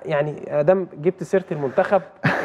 يعني ادام جبت سيره المنتخب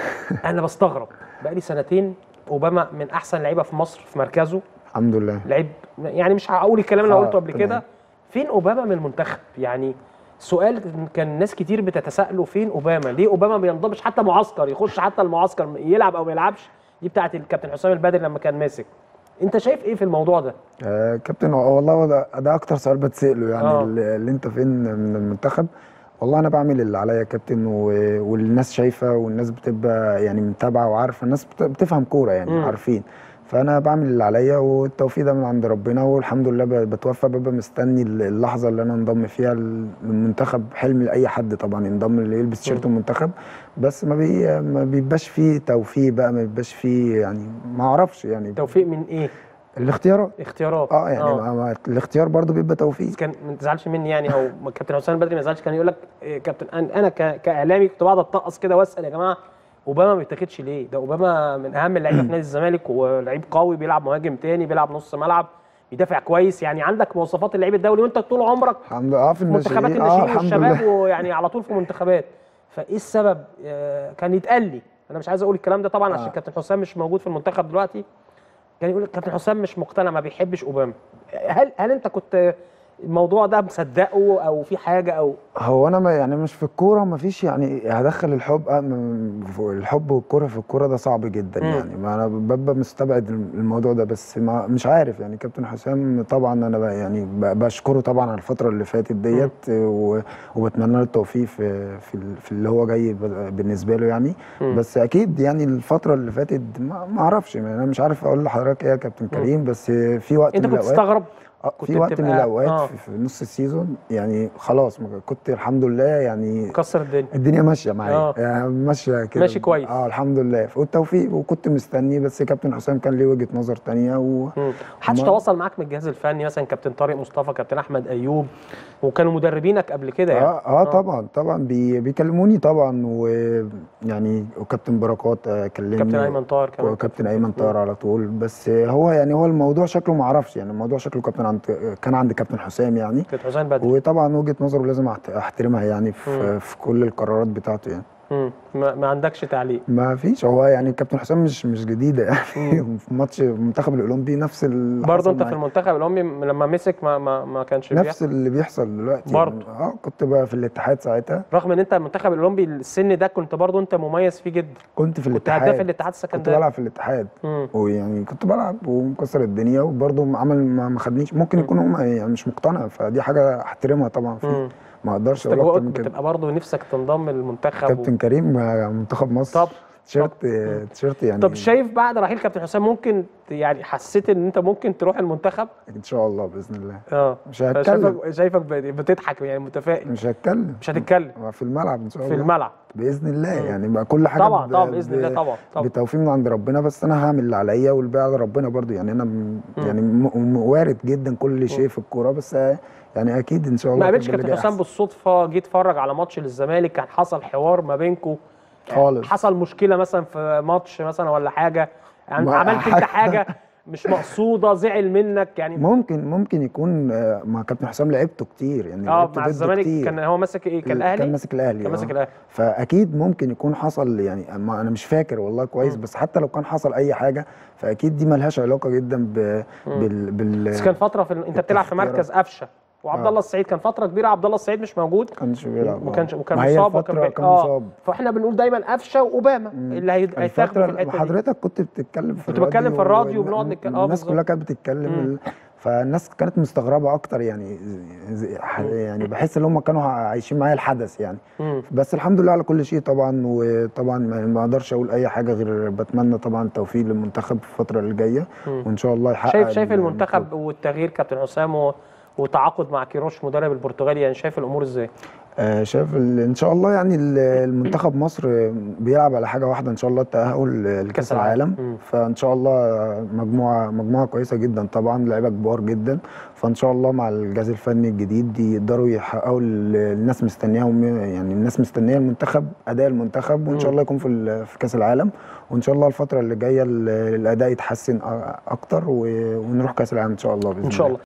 انا بستغرب بقالي سنتين اوباما من احسن لعيبه في مصر في مركزه الحمد لله لعيب يعني مش هقول الكلام اللي آه، قلته قبل تمام. كده فين اوباما من المنتخب يعني سؤال كان ناس كتير بتتساءله فين اوباما ليه اوباما ما بينضمش حتى معسكر يخش حتى المعسكر يلعب او ما يلعبش دي بتاعه الكابتن حسام البدري لما كان ماسك انت شايف ايه في الموضوع ده آه كابتن هو- والله هو ده, ده اكتر سؤال بتساله يعني آه. اللي اللي انت فين من المنتخب والله انا بعمل اللي عليا يا كابتن و- والناس شايفه والناس بتبقى يعني متابعه وعارفه الناس بت- بتفهم كوره يعني مم. عارفين فانا بعمل اللي عليا والتوفيق ده من عند ربنا والحمد لله ب- بتوفى ببقى مستني اللحظه اللي انا انضم فيها للمنتخب حلم لاي حد طبعا ينضم اللي يلبس تيشيرت المنتخب بس ما بي ما بيبقاش فيه توفيق بقى ما بيبقاش فيه يعني ما اعرفش يعني توفيق من ايه الاختيارات اختيارات اه يعني ما ما الختيار برضو بيبقى توفيق كان ما تزعلش مني يعني او ما كابتن حسام البدري ما يزعلش كان يقول لك إيه كابتن أنا- انا ك- كاعلامي كنت بقعد اتقص كده واسال يا جماعه اوباما ما بيتاخدش ليه؟ ده اوباما من اهم اللعيبه في نادي الزمالك ولعيب قوي بيلعب مهاجم تاني بيلعب نص ملعب بيدافع كويس يعني عندك مواصفات اللعيب الدولي وانت طول عمرك الحمد لله اه في منتخبات الناشئين الناشئين الحمد والشباب لله ويعني على طول في منتخبات فايه السبب آه، كان يتقال لي انا مش عايز اقول الكلام ده طبعا عشان آه. كابتن حسام مش موجود في المنتخب دلوقتي كان يقول كابتن حسام مش مقتنع ما بيحبش اوباما هل هل انت كنت الموضوع ده مصدقه او في حاجه او هو انا ما يعني مش في الكوره ما فيش يعني هدخل الحب آه، م- الحب والكوره في الكوره ده صعب جدا مم. يعني ما انا ببقى مستبعد الموضوع ده بس ما مش عارف يعني كابتن حسام طبعا انا ب- يعني ب- بشكره طبعا على الفتره اللي فاتت ديت و- وبتمنى له التوفيق في في ال- في اللي هو جاي ب- بالنسبه له يعني مم. بس اكيد يعني الفتره اللي فاتت ما ما اعرفش يعني انا مش عارف اقول لحضرتك ايه يا كابتن كريم بس في وقت انت من كنت الأوقات تستغرب آه، كنت في وقت من بتبقى- الاوقات آه. في, في نص السيزون يعني خلاص ما كنت الحمد لله يعني كسر الدنيا الدنيا ماشيه معايا آه. يعني ماشيه كده ماشي كويس. اه الحمد لله والتوفيق وكنت مستني بس كابتن حسام كان ليه وجهه نظر تانية و مم. محدش ما- تواصل معاك من الجهاز الفني مثلا كابتن طارق مصطفى كابتن احمد ايوب وكانوا مدربينك قبل كده يعني اه اه طبعا طبعا بي بيكلموني طبعا ويعني وكابتن بركات آه، كلمني كابتن ايمن طاهر كمان وكابتن ايمن طاهر على طول بس هو يعني هو الموضوع شكله ما اعرفش يعني الموضوع شكله كابتن عند كان عند كابتن حسام يعني كابتن حسام بدري وطبعا وجهه نظره لازم أحت- احترمها يعني مم. في, في كل القرارات بتاعته يعني مم. ما, ما عندكش تعليق ما فيش هو يعني كابتن حسام مش مش جديده يعني في ماتش المنتخب الاولمبي نفس اللي برضه حصل انت في معايا. المنتخب الامي لما مسك ما ما, ما كانش نفس بيحصل اللي بيحصل دلوقتي برضه. يعني اه كنت بقى في الاتحاد ساعتها رغم ان انت المنتخب الاولمبي السن ده كنت برضه انت مميز فيه جدا كنت في كنت هداف الاتحاد الاتحاد كنت السكندري بلعب في الاتحاد مم. ويعني كنت بلعب ومكسر الدنيا وبرضه عمل ما ما خدنيش ممكن يكون هم يعني مش مقتنع فدي حاجه احترمها طبعا فيه مم. ما اقدرش انت اقول اكتر جواك من كده بتبقى برضه نفسك تنضم للمنتخب كابتن كريم آه، منتخب مصر طب تيشيرت تيشيرت يعني طب شايف بعد رحيل كابتن حسام ممكن ت- يعني حسيت ان انت ممكن تروح المنتخب ان شاء الله باذن الله اه مش هتكلم شايفك شايفك بت- بتضحك يعني متفائل مش هتكلم مش هتتكلم في الملعب ان شاء في الله الملعب باذن الله مم. يعني بقى كل حاجه طبعا ب- طبعا ب- باذن الله طبعا طبعا بتوفيق من عند ربنا بس انا هعمل اللي عليا والباقي على ربنا برضو يعني انا م- يعني م- م- وارد جدا كل شيء في الكوره بس يعني اكيد ان شاء الله ما قابلتش هتبقى اللي كابتن جاي حسام بالصدفه جيت اتفرج على ماتش للزمالك كان حصل حوار ما بينكم خالص. حصل مشكله مثلا في ماتش مثلا ولا حاجه يعني ما- عملت انت حاجه مش مقصوده زعل منك يعني ممكن ممكن يكون آه، مع كابتن حسام لعبته كتير يعني اه لعبت مع ضده الزمالك كتير. كان هو ماسك ايه كان الاهلي كان ماسك الاهلي كان آه. ماسك الاهلي فاكيد ممكن يكون حصل يعني ما انا مش فاكر والله كويس مم. بس حتى لو كان حصل اي حاجه فاكيد دي ملهاش علاقه جدا ب... بال... بال... بس كان فتره في ال- انت بتلعب في الاختيارات. مركز قفشه وعبد آه. الله السعيد كان فتره كبيره عبد الله السعيد مش موجود كانش بيلعب ما آه. كانش وكان ما هي مصاب وكان الفترة بي- كان اه مصاب فاحنا بنقول دايما قفشه واوباما اللي هي- هيتاخدوا في الفترة الحته دي وحضرتك كنت بتتكلم في كنت بتكلم في الراديو والن- وبنقعد نتكلم- اه الناس بالظبط. كلها كانت بتتكلم مم. ال- فالناس كانت مستغربه اكتر يعني زي- ح- يعني بحس ان هم كانوا عايشين معايا الحدث يعني مم. بس الحمد لله على كل شيء طبعا وطبعا ما ما اقدرش اقول اي حاجه غير بتمنى طبعا التوفيق للمنتخب في الفتره اللي جايه مم. وان شاء الله يحقق شايف شايف ال- المنتخب والتغيير كابتن حسام و- وتعاقد مع كيروش مدرب البرتغالي يعني شايف الامور ازاي؟ آه، شايف ال- ان شاء الله يعني ال- المنتخب مصر بيلعب على حاجه واحده ان شاء الله التاهل لكاس العالم. العالم مم. فان شاء الله مجموعه مجموعه كويسه جدا طبعا لعيبه كبار جدا فان شاء الله مع الجهاز الفني الجديد يقدروا يحققوا ال- الناس مستنياهم يعني الناس مستنيه المنتخب اداء المنتخب وان شاء الله يكون في ال- في كاس العالم وان شاء الله الفتره اللي جايه ال- الاداء يتحسن أ- اكتر و- ونروح كاس العالم ان شاء الله باذن ان شاء الله الله